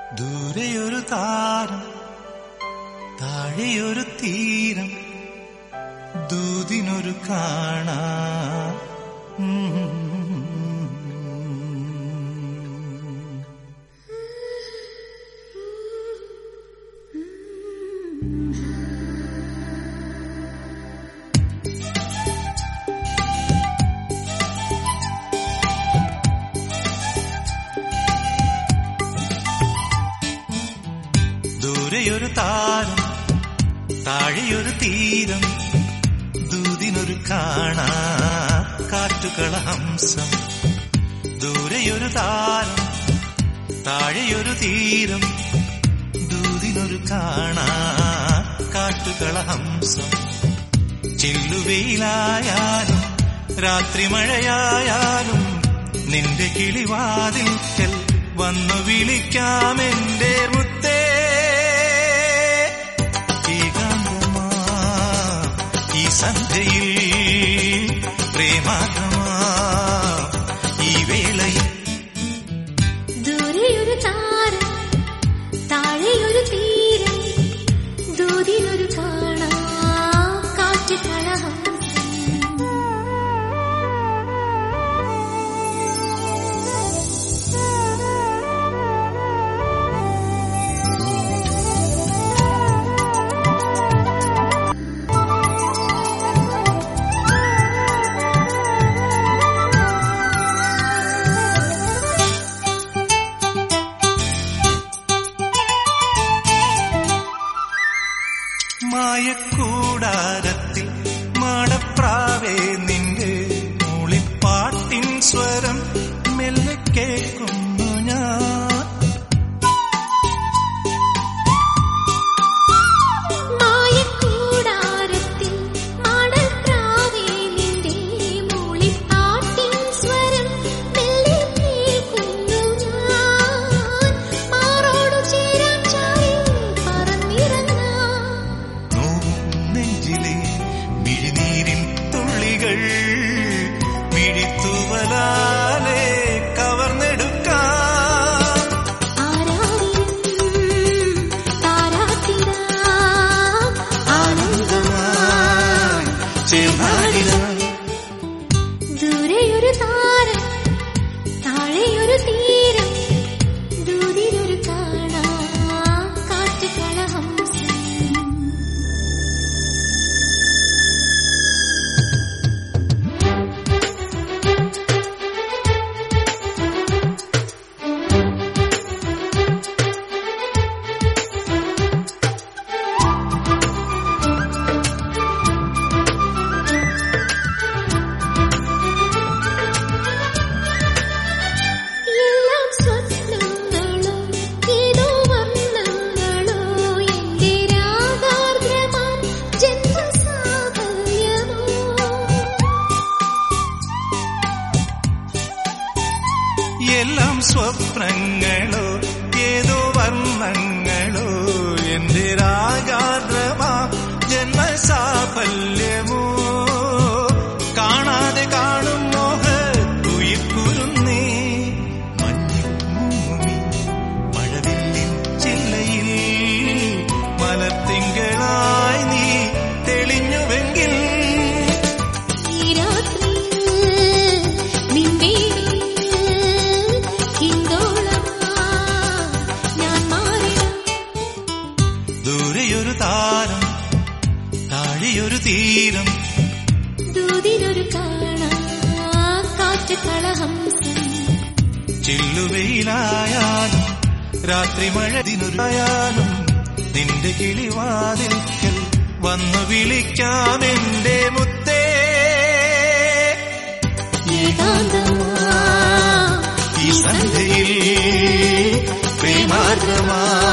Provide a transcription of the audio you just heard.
ദൂരെയൊരു താരം താഴെയൊരു തീരം ദൂതിനൊരു കാണാ ദൂരെയൊരു താരം താഴെയൊരു തീരം ദൂതിനൊരു കാണാ കാറ്റുകള ഹംസം ദൂരെയൊരു താരം താഴെയൊരു തീരം ദൂതിനൊരു കാണാ കാറ്റുകള ഹംസം ചെല്ലുവെയിലായാലും രാത്രി മഴയായാലും നിന്റെ കിളിവാതിൽക്കൽ വന്നു വിളിക്കാമെന്റെ മുത്തേ ഏകാന്തമാ ഈ സന്ധ്യയിൽ പ്രേമാഗ്രമാ ഈ വേളയിൽ ദൂരെയൊരു താരം താഴെയൊരു തീരം ദൂതിനൊരു കാണാ കാറ്റ് കളഹം മായക്കൂടാരത്തിൽ മാടപ്രാവേ നിന്റെ മൂളിപ്പാട്ടിൻ സ്വരം മെല്ലെ കേൾക്കുന്നു ഞാൻ മായക്കൂടാരത്തിൽ മാടൽപ്രാവേ നിന്റെ മൂളിപ്പാട്ടിൻ സ്വരം മെല്ലെ കേൾക്കുന്നു ഞാൻ മാറോടു ചേരാൻ ചാരി പറന്നിറങ്ങാം നോവും നെഞ്ചിലെ മിഴിനീരിൻ തുള്ളികൾ മിഴിത്തുവലാലെ കവർന്നെടുക്കാം ആരായിരം താരാട്ടിടാം ആനന്ദമായി ചേർന്നാടിനാം ദൂരെയൊരു താരം താഴെയൊരു തീരം ദൂതിനൊരു കാണാ കാറ്റ് കളഹംസം എല്ലാം സ്വപ്നങ്ങളോ ഏതോ വർണ്ണങ്ങളോ എന്റെ രാഗാർദ്രമാം ജന്മസാഫല്യമോ എല്ലാം സ്വപ്നങ്ങളോ ഏതോ വർണ്ണങ്ങളോ എന്റെ രാഗാദ്രമാ ജന്മസാഫല്യമോ കാണാതെ കാണും മോഹ കുയിക്കുരുന്നേ മഞ്ഞിമൂമി മഴവില്ലിൻ ചില്ലയിൽ മലത്തിങ്കളായി നീ തെളിഞ്ഞുവെങ്കിൽ ഈ രാത്രിയിൽ നിന്റെ ഹിന്ദോളമാ ഞാൻ മാറിടാം ദൂരെയൊരു താരം താഴെയൊരു തീരം ദൂതിനൊരു കാണാ കാറ്റ് കളഹംസം ചില്ലുവെയിലായാലും രാത്രി മഴ ദിനൊരായാലും നിന്റെ കിളിവാതിൽക്കൽ വന്നു വിളിക്കാം എന്റെ മുത്തേ ഏകാന്തമാ ഈ സന്ധ്യയിൽ പ്രേമാർദ്രമാ